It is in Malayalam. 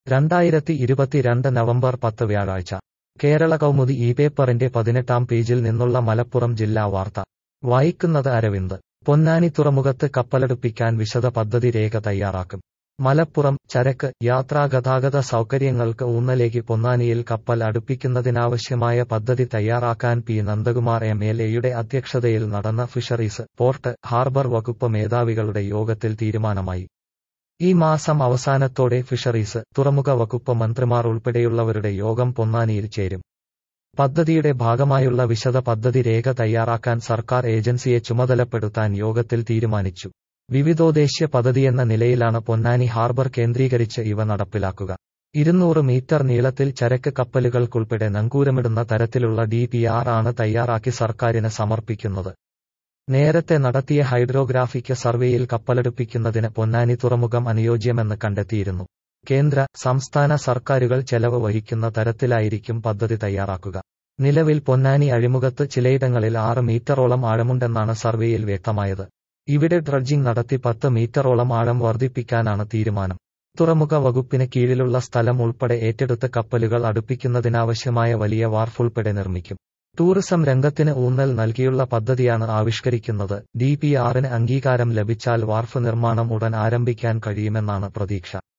രണ്ടായിരത്തി ഇരുപത്തിരണ്ട് നവംബർ പത്ത് വ്യാഴാഴ്ച കേരള കൗമുദി ഈ പേപ്പറിന്റെ പതിനെട്ടാം പേജിൽ നിന്നുള്ള മലപ്പുറം ജില്ലാ വാർത്ത വായിക്കുന്നത് അരവിന്ദ് പൊന്നാനി തുറമുഖത്ത് കപ്പലടുപ്പിക്കാൻ വിശദ പദ്ധതി രേഖ തയ്യാറാക്കും മലപ്പുറം ചരക്ക് യാത്രാഗതാഗത സൗകര്യങ്ങൾക്ക് ഊന്നലേകി പൊന്നാനിയിൽ കപ്പൽ അടുപ്പിക്കുന്നതിനാവശ്യമായ പദ്ധതി തയ്യാറാക്കാൻ പി നന്ദകുമാർ എം എൽ എയുടെ അധ്യക്ഷതയിൽ നടന്ന ഫിഷറീസ് പോർട്ട് ഹാർബർ വകുപ്പ് മേധാവികളുടെ യോഗത്തിൽ തീരുമാനമായി ഈ മാസം അവസാനത്തോടെ ഫിഷറീസ് തുറമുഖ വകുപ്പ് മന്ത്രിമാർ ഉൾപ്പെടെയുള്ളവരുടെ യോഗം പൊന്നാനിയിൽ ചേരും പദ്ധതിയുടെ ഭാഗമായുള്ള വിശദ പദ്ധതി രേഖ തയ്യാറാക്കാൻ സർക്കാർ ഏജൻസിയെ ചുമതലപ്പെടുത്താൻ യോഗത്തിൽ തീരുമാനിച്ചു വിവിധോദ്ദേശ്യ പദ്ധതിയെന്ന നിലയിലാണ് പൊന്നാനി ഹാർബർ കേന്ദ്രീകരിച്ച് ഇവ നടപ്പിലാക്കുക ഇരുന്നൂറ് മീറ്റർ നീളത്തിൽ ചരക്ക് കപ്പലുകൾക്കുൾപ്പെടെ നങ്കൂരമിടുന്ന തരത്തിലുള്ള ഡി പി ആർ ആണ് തയ്യാറാക്കി സർക്കാരിന് സമർപ്പിക്കുന്നത് നേരത്തെ നടത്തിയ ഹൈഡ്രോഗ്രാഫിക് സർവേയിൽ കപ്പലടുപ്പിക്കുന്നതിന് പൊന്നാനി തുറമുഖം അനുയോജ്യമെന്ന് കണ്ടെത്തിയിരുന്നു കേന്ദ്ര സംസ്ഥാന സർക്കാരുകൾ ചെലവ് വഹിക്കുന്ന തരത്തിലായിരിക്കും പദ്ധതി തയ്യാറാക്കുക നിലവിൽ പൊന്നാനി അഴിമുഖത്ത് ചിലയിടങ്ങളിൽ ആറ് മീറ്ററോളം ആഴമുണ്ടെന്നാണ് സർവേയിൽ വ്യക്തമായത് ഇവിടെ ഡ്രഡ്ജിംഗ് നടത്തി പത്ത് മീറ്ററോളം ആഴം വർദ്ധിപ്പിക്കാനാണ് തീരുമാനം തുറമുഖ വകുപ്പിന് കീഴിലുള്ള സ്ഥലം ഉൾപ്പെടെ ഏറ്റെടുത്ത് കപ്പലുകൾ അടുപ്പിക്കുന്നതിനാവശ്യമായ വലിയ വാർഫ് ഉൾപ്പെടെ നിർമ്മിക്കും ടൂറിസം രംഗത്തിന് ഊന്നൽ നൽകിയുള്ള പദ്ധതിയാണ് ആവിഷ്കരിക്കുന്നത് ഡി പി ആറിന് അംഗീകാരം ലഭിച്ചാൽ വാർഫ് നിർമ്മാണം ഉടൻ ആരംഭിക്കാൻ കഴിയുമെന്നാണ് പ്രതീക്ഷ